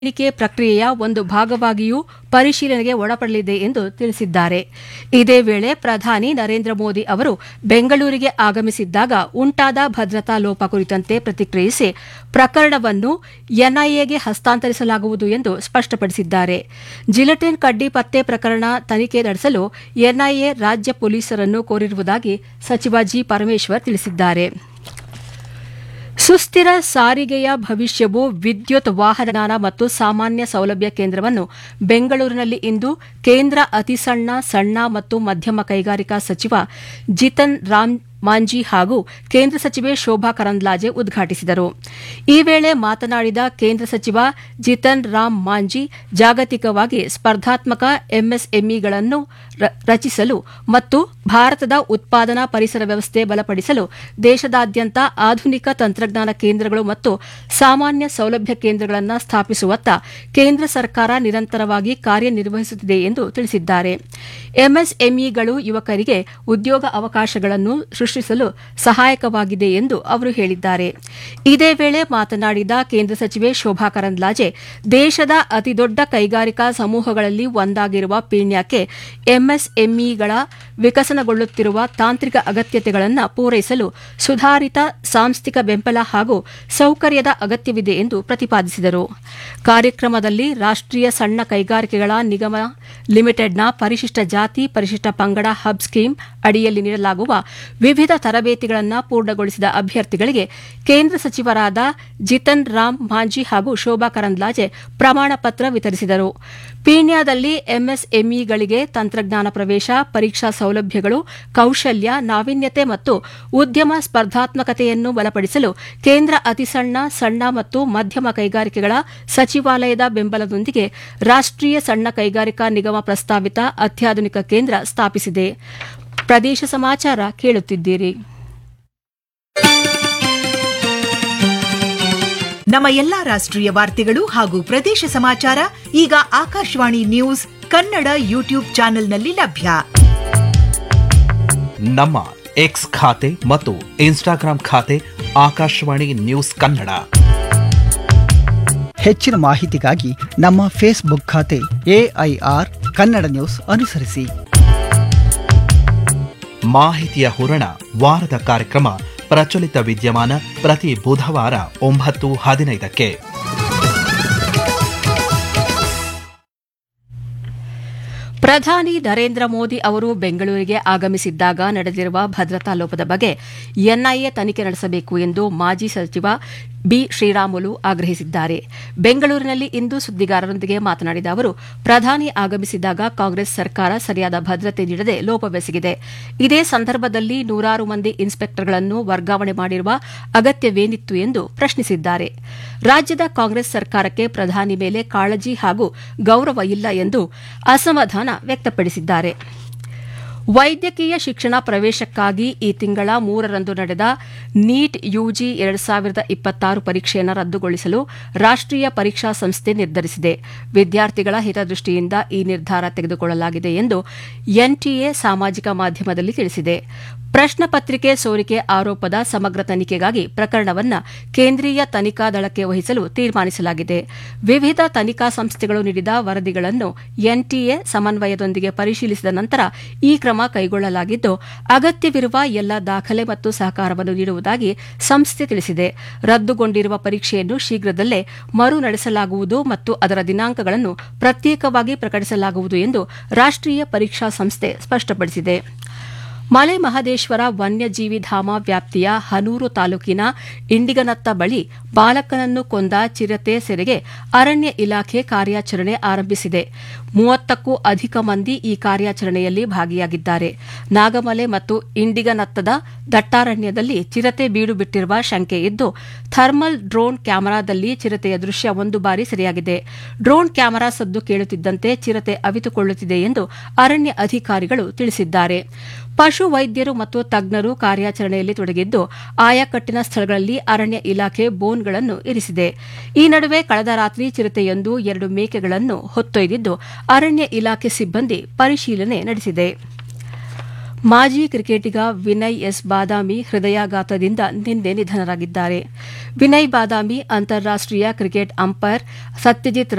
ಎಣಿಕೆ ಪ್ರಕ್ರಿಯೆಯ ಒಂದು ಭಾಗವಾಗಿಯೂ ಪರಿಶೀಲನೆಗೆ ಒಳಪಡಲಿದೆ ಎಂದು ತಿಳಿಸಿದ್ದಾರೆ ಇದೇ ವೇಳೆ ಪ್ರಧಾನಿ ನರೇಂದ್ರ ಮೋದಿ ಅವರು ಬೆಂಗಳೂರಿಗೆ ಆಗಮಿಸಿದ್ದಾಗ ಉಂಟಾದ ಭದ್ರತಾ ಲೋಪ ಕುರಿತಂತೆ ಪ್ರತಿಕ್ರಿಯಿಸಿ ಪ್ರಕರಣವನ್ನು ಎನ್ಐಎಗೆ ಹಸ್ತಾಂತರಿಸಲಾಗುವುದು ಎಂದು ಸ್ಪಷ್ಟಪಡಿಸಿದ್ದಾರೆ ಜಿಲೆಟಿನ್ ಕಡ್ಡಿ ಪತ್ತೆ ಪ್ರಕರಣ ತನಿಖೆ ನಡೆಸಲು ಎನ್ಐಎ ರಾಜ್ಯ ಪೊಲೀಸರನ್ನು ಕೋರಿರುವುದಾಗಿ ಸಚಿವ ಜಿ ಪರಮೇಶ್ವರ್ ತಿಳಿಸಿದ್ದಾರೆ ಸುಸ್ಥಿರ ಸಾರಿಗೆಯ ಭವಿಷ್ಯವು ವಿದ್ಯುತ್ ವಾಹನ ಮತ್ತು ಸಾಮಾನ್ಯ ಸೌಲಭ್ಯ ಕೇಂದ್ರವನ್ನು ಬೆಂಗಳೂರಿನಲ್ಲಿ ಇಂದು ಕೇಂದ್ರ ಅತಿಸಣ್ಣ ಸಣ್ಣ ಮತ್ತು ಮಧ್ಯಮ ಕೈಗಾರಿಕಾ ಸಚಿವ ಜಿತನ್ ರಾಮ್ ಮಾಂಜಿ ಹಾಗೂ ಕೇಂದ್ರ ಸಚಿವೆ ಶೋಭಾ ಕರಂದ್ಲಾಜೆ ಉದ್ಘಾಟಿಸಿದರು ಈ ವೇಳೆ ಮಾತನಾಡಿದ ಕೇಂದ್ರ ಸಚಿವ ಜಿತನ್ ರಾಮ್ ಮಾಂಜಿ ಜಾಗತಿಕವಾಗಿ ಸ್ಪರ್ಧಾತ್ಮಕ ಎಂಎಸ್ಎಂಇಗಳನ್ನು ರಚಿಸಲು ಮತ್ತು ಭಾರತದ ಉತ್ಪಾದನಾ ಪರಿಸರ ವ್ಯವಸ್ಥೆ ಬಲಪಡಿಸಲು ದೇಶದಾದ್ಯಂತ ಆಧುನಿಕ ತಂತ್ರಜ್ಞಾನ ಕೇಂದ್ರಗಳು ಮತ್ತು ಸಾಮಾನ್ಯ ಸೌಲಭ್ಯ ಕೇಂದ್ರಗಳನ್ನು ಸ್ಥಾಪಿಸುವತ್ತ ಕೇಂದ್ರ ಸರ್ಕಾರ ನಿರಂತರವಾಗಿ ಕಾರ್ಯನಿರ್ವಹಿಸುತ್ತಿದೆ ಎಂದು ತಿಳಿಸಿದ್ದಾರೆ ಎಂಎಸ್ಎಂಇಗಳು ಯುವಕರಿಗೆ ಉದ್ಯೋಗ ಅವಕಾಶಗಳನ್ನು ಸೃಷ್ಟಿಸಲು ಸಹಾಯಕವಾಗಿದೆ ಎಂದು ಅವರು ಹೇಳಿದ್ದಾರೆ ಇದೇ ವೇಳೆ ಮಾತನಾಡಿದ ಕೇಂದ್ರ ಸಚಿವೆ ಶೋಭಾ ಕರಂದ್ಲಾಜೆ ದೇಶದ ಅತಿದೊಡ್ಡ ಕೈಗಾರಿಕಾ ಸಮೂಹಗಳಲ್ಲಿ ಒಂದಾಗಿರುವ ಪೀಣ್ಯಕ್ಕೆ ಎಂಎಸ್ಎಂಇಗಳ ವಿಕಸನಗೊಳ್ಳುತ್ತಿರುವ ತಾಂತ್ರಿಕ ಅಗತ್ಯತೆಗಳನ್ನು ಪೂರೈಸಲು ಸುಧಾರಿತ ಸಾಂಸ್ಥಿಕ ಬೆಂಬಲ ಹಾಗೂ ಸೌಕರ್ಯದ ಅಗತ್ಯವಿದೆ ಎಂದು ಪ್ರತಿಪಾದಿಸಿದರು ಕಾರ್ಯಕ್ರಮದಲ್ಲಿ ರಾಷ್ಟೀಯ ಸಣ್ಣ ಕೈಗಾರಿಕೆಗಳ ನಿಗಮ ಲಿಮಿಟೆಡ್ನ ಪರಿಶಿಷ್ಟ ಜಾತಿ ಪರಿಶಿಷ್ಟ ಪಂಗಡ ಹಬ್ ಸ್ಕೀಮ್ ಅಡಿಯಲ್ಲಿ ನೀಡಲಾಗುವ ವಿವಿಧ ತರಬೇತಿಗಳನ್ನು ಪೂರ್ಣಗೊಳಿಸಿದ ಅಭ್ಯರ್ಥಿಗಳಿಗೆ ಕೇಂದ್ರ ಸಚಿವರಾದ ಜಿತನ್ ರಾಮ್ ಮಾಂಜಿ ಹಾಗೂ ಶೋಭಾ ಕರಂದ್ಲಾಜೆ ಪ್ರಮಾಣ ಪತ್ರ ವಿತರಿಸಿದರು ಪೀಣ್ಯದಲ್ಲಿ ಎಂಎಸ್ಎಂಇಗಳಿಗೆ ತಂತ್ರಜ್ಞಾನ ಪ್ರವೇಶ ಪರೀಕ್ಷಾ ಸೌಲಭ್ಯಗಳು ಕೌಶಲ್ಯ ನಾವೀನ್ಯತೆ ಮತ್ತು ಉದ್ಯಮ ಸ್ಪರ್ಧಾತ್ಮಕತೆಯನ್ನು ಬಲಪಡಿಸಲು ಕೇಂದ್ರ ಅತಿಸಣ್ಣ ಸಣ್ಣ ಮತ್ತು ಮಧ್ಯಮ ಕೈಗಾರಿಕೆಗಳ ಸಚಿವಾಲಯದ ಬೆಂಬಲದೊಂದಿಗೆ ರಾಷ್ಟೀಯ ಸಣ್ಣ ಕೈಗಾರಿಕಾ ನಿಗಮ ಪ್ರಸ್ತಾವಿತ ಅತ್ಯಾಧುನಿಕ ಕೇಂದ್ರ ಸ್ಥಾಪಿಸಿದೆ ಪ್ರದೇಶ ಸಮಾಚಾರ ಕೇಳುತ್ತಿದ್ದೀರಿ ನಮ್ಮ ಎಲ್ಲಾ ರಾಷ್ಟ್ರೀಯ ವಾರ್ತೆಗಳು ಹಾಗೂ ಪ್ರದೇಶ ಸಮಾಚಾರ ಈಗ ಆಕಾಶವಾಣಿ ನ್ಯೂಸ್ ಕನ್ನಡ ಯೂಟ್ಯೂಬ್ ಚಾನೆಲ್ನಲ್ಲಿ ಲಭ್ಯ ನಮ್ಮ ಎಕ್ಸ್ ಖಾತೆ ಮತ್ತು ಇನ್ಸ್ಟಾಗ್ರಾಂ ಖಾತೆ ಆಕಾಶವಾಣಿ ನ್ಯೂಸ್ ಕನ್ನಡ ಹೆಚ್ಚಿನ ಮಾಹಿತಿಗಾಗಿ ನಮ್ಮ ಫೇಸ್ಬುಕ್ ಖಾತೆ ಎಐಆರ್ ಕನ್ನಡ ನ್ಯೂಸ್ ಅನುಸರಿಸಿ ಮಾಹಿತಿಯ ಹೂರಣ ವಾರದ ಕಾರ್ಯಕ್ರಮ ಪ್ರಚಲಿತ ವಿದ್ಯಮಾನ ಪ್ರತಿ ಬುಧವಾರ ಒಂಬತ್ತು ಹದಿನೈದಕ್ಕೆ ಪ್ರಧಾನಿ ನರೇಂದ್ರ ಮೋದಿ ಅವರು ಬೆಂಗಳೂರಿಗೆ ಆಗಮಿಸಿದ್ದಾಗ ನಡೆದಿರುವ ಭದ್ರತಾ ಲೋಪದ ಬಗ್ಗೆ ಎನ್ಐಎ ತನಿಖೆ ನಡೆಸಬೇಕು ಎಂದು ಮಾಜಿ ಸಚಿವ ಬಿ ಶ್ರೀರಾಮುಲು ಆಗ್ರಹಿಸಿದ್ದಾರೆ ಬೆಂಗಳೂರಿನಲ್ಲಿ ಇಂದು ಸುದ್ದಿಗಾರರೊಂದಿಗೆ ಮಾತನಾಡಿದ ಅವರು ಪ್ರಧಾನಿ ಆಗಮಿಸಿದಾಗ ಕಾಂಗ್ರೆಸ್ ಸರ್ಕಾರ ಸರಿಯಾದ ಭದ್ರತೆ ನೀಡದೆ ಲೋಪವೆಸಗಿದೆ ಇದೇ ಸಂದರ್ಭದಲ್ಲಿ ನೂರಾರು ಮಂದಿ ಇನ್ಸ್ಪೆಕ್ಟರ್ಗಳನ್ನು ವರ್ಗಾವಣೆ ಮಾಡಿರುವ ಅಗತ್ಯವೇನಿತ್ತು ಎಂದು ಪ್ರಶ್ನಿಸಿದ್ದಾರೆ ರಾಜ್ಯದ ಕಾಂಗ್ರೆಸ್ ಸರ್ಕಾರಕ್ಕೆ ಪ್ರಧಾನಿ ಮೇಲೆ ಕಾಳಜಿ ಹಾಗೂ ಗೌರವ ಇಲ್ಲ ಎಂದು ಅಸಮಾಧಾನ ವ್ಯಕ್ತಪಡಿಸಿದ್ದಾರೆ ವೈದ್ಯಕೀಯ ಶಿಕ್ಷಣ ಪ್ರವೇಶಕ್ಕಾಗಿ ಈ ತಿಂಗಳ ಮೂರರಂದು ನಡೆದ ನೀಟ್ ಯುಜಿ ಎರಡು ಸಾವಿರದ ಇಪ್ಪತ್ತಾರು ಪರೀಕ್ಷೆಯನ್ನು ರದ್ದುಗೊಳಿಸಲು ರಾಷ್ಟೀಯ ಪರೀಕ್ಷಾ ಸಂಸ್ಥೆ ನಿರ್ಧರಿಸಿದೆ ವಿದ್ಯಾರ್ಥಿಗಳ ಹಿತದೃಷ್ಟಿಯಿಂದ ಈ ನಿರ್ಧಾರ ತೆಗೆದುಕೊಳ್ಳಲಾಗಿದೆ ಎಂದು ಎನ್ಟಿಎ ಸಾಮಾಜಿಕ ಮಾಧ್ಯಮದಲ್ಲಿ ತಿಳಿಸಿದೆ ಪ್ರಶ್ನೆ ಪತ್ರಿಕೆ ಸೋರಿಕೆ ಆರೋಪದ ಸಮಗ್ರ ತನಿಖೆಗಾಗಿ ಪ್ರಕರಣವನ್ನು ಕೇಂದ್ರೀಯ ತನಿಖಾ ದಳಕ್ಕೆ ವಹಿಸಲು ತೀರ್ಮಾನಿಸಲಾಗಿದೆ ವಿವಿಧ ತನಿಖಾ ಸಂಸ್ಥೆಗಳು ನೀಡಿದ ವರದಿಗಳನ್ನು ಎನ್ಟಿಎ ಸಮನ್ವಯದೊಂದಿಗೆ ಪರಿಶೀಲಿಸಿದ ನಂತರ ಈ ಕ್ರಮ ಕೈಗೊಳ್ಳಲಾಗಿದ್ದು ಅಗತ್ಯವಿರುವ ಎಲ್ಲ ದಾಖಲೆ ಮತ್ತು ಸಹಕಾರವನ್ನು ನೀಡುವುದಾಗಿ ಸಂಸ್ಥೆ ತಿಳಿಸಿದೆ ರದ್ದುಗೊಂಡಿರುವ ಪರೀಕ್ಷೆಯನ್ನು ಶೀಘ್ರದಲ್ಲೇ ಮರು ನಡೆಸಲಾಗುವುದು ಮತ್ತು ಅದರ ದಿನಾಂಕಗಳನ್ನು ಪ್ರತ್ಯೇಕವಾಗಿ ಪ್ರಕಟಿಸಲಾಗುವುದು ಎಂದು ರಾಷ್ಟೀಯ ಪರೀಕ್ಷಾ ಸಂಸ್ಥೆ ಸ್ಪಷ್ಟಪಡಿಸಿದೆ ಮಲೆ ಮಹದೇಶ್ವರ ವನ್ಯಜೀವಿ ಧಾಮ ವ್ಯಾಪ್ತಿಯ ಹನೂರು ತಾಲೂಕಿನ ಇಂಡಿಗನತ್ತ ಬಳಿ ಬಾಲಕನನ್ನು ಕೊಂದ ಚಿರತೆ ಸೆರೆಗೆ ಅರಣ್ಯ ಇಲಾಖೆ ಕಾರ್ಯಾಚರಣೆ ಆರಂಭಿಸಿದೆ ಮೂವತ್ತಕ್ಕೂ ಅಧಿಕ ಮಂದಿ ಈ ಕಾರ್ಯಾಚರಣೆಯಲ್ಲಿ ಭಾಗಿಯಾಗಿದ್ದಾರೆ ನಾಗಮಲೆ ಮತ್ತು ಇಂಡಿಗನತ್ತದ ದಟ್ಟಾರಣ್ಯದಲ್ಲಿ ಚಿರತೆ ಬೀಡು ಬಿಟ್ಟಿರುವ ಶಂಕೆ ಇದ್ದು ಥರ್ಮಲ್ ಡ್ರೋನ್ ಕ್ಯಾಮೆರಾದಲ್ಲಿ ಚಿರತೆಯ ದೃಶ್ಯ ಒಂದು ಬಾರಿ ಸೆರೆಯಾಗಿದೆ ಡ್ರೋನ್ ಕ್ಯಾಮೆರಾ ಸದ್ದು ಕೇಳುತ್ತಿದ್ದಂತೆ ಚಿರತೆ ಅವಿತುಕೊಳ್ಳುತ್ತಿದೆ ಎಂದು ಅರಣ್ಯ ಅಧಿಕಾರಿಗಳು ತಿಳಿಸಿದ್ದಾರೆ ಪಶು ವೈದ್ಯರು ಮತ್ತು ತಜ್ಞರು ಕಾರ್ಯಾಚರಣೆಯಲ್ಲಿ ತೊಡಗಿದ್ದು ಆಯಾಕಟ್ಟಿನ ಸ್ಥಳಗಳಲ್ಲಿ ಅರಣ್ಯ ಇಲಾಖೆ ಬೋನ್ಗಳನ್ನು ಇರಿಸಿದೆ ಈ ನಡುವೆ ಕಳೆದ ರಾತ್ರಿ ಚಿರತೆಯೊಂದು ಎರಡು ಮೇಕೆಗಳನ್ನು ಹೊತ್ತೊಯ್ದಿದ್ದು ಅರಣ್ಯ ಇಲಾಖೆ ಸಿಬ್ಬಂದಿ ಪರಿಶೀಲನೆ ನಡೆಸಿದೆ ಮಾಜಿ ಕ್ರಿಕೆಟಿಗ ವಿನಯ್ ಎಸ್ ಬಾದಾಮಿ ಹೃದಯಾಘಾತದಿಂದ ನಿನ್ನೆ ನಿಧನರಾಗಿದ್ದಾರೆ ವಿನಯ್ ಬಾದಾಮಿ ಅಂತಾರಾಷ್ಟೀಯ ಕ್ರಿಕೆಟ್ ಅಂಪೈರ್ ಸತ್ಯಜಿತ್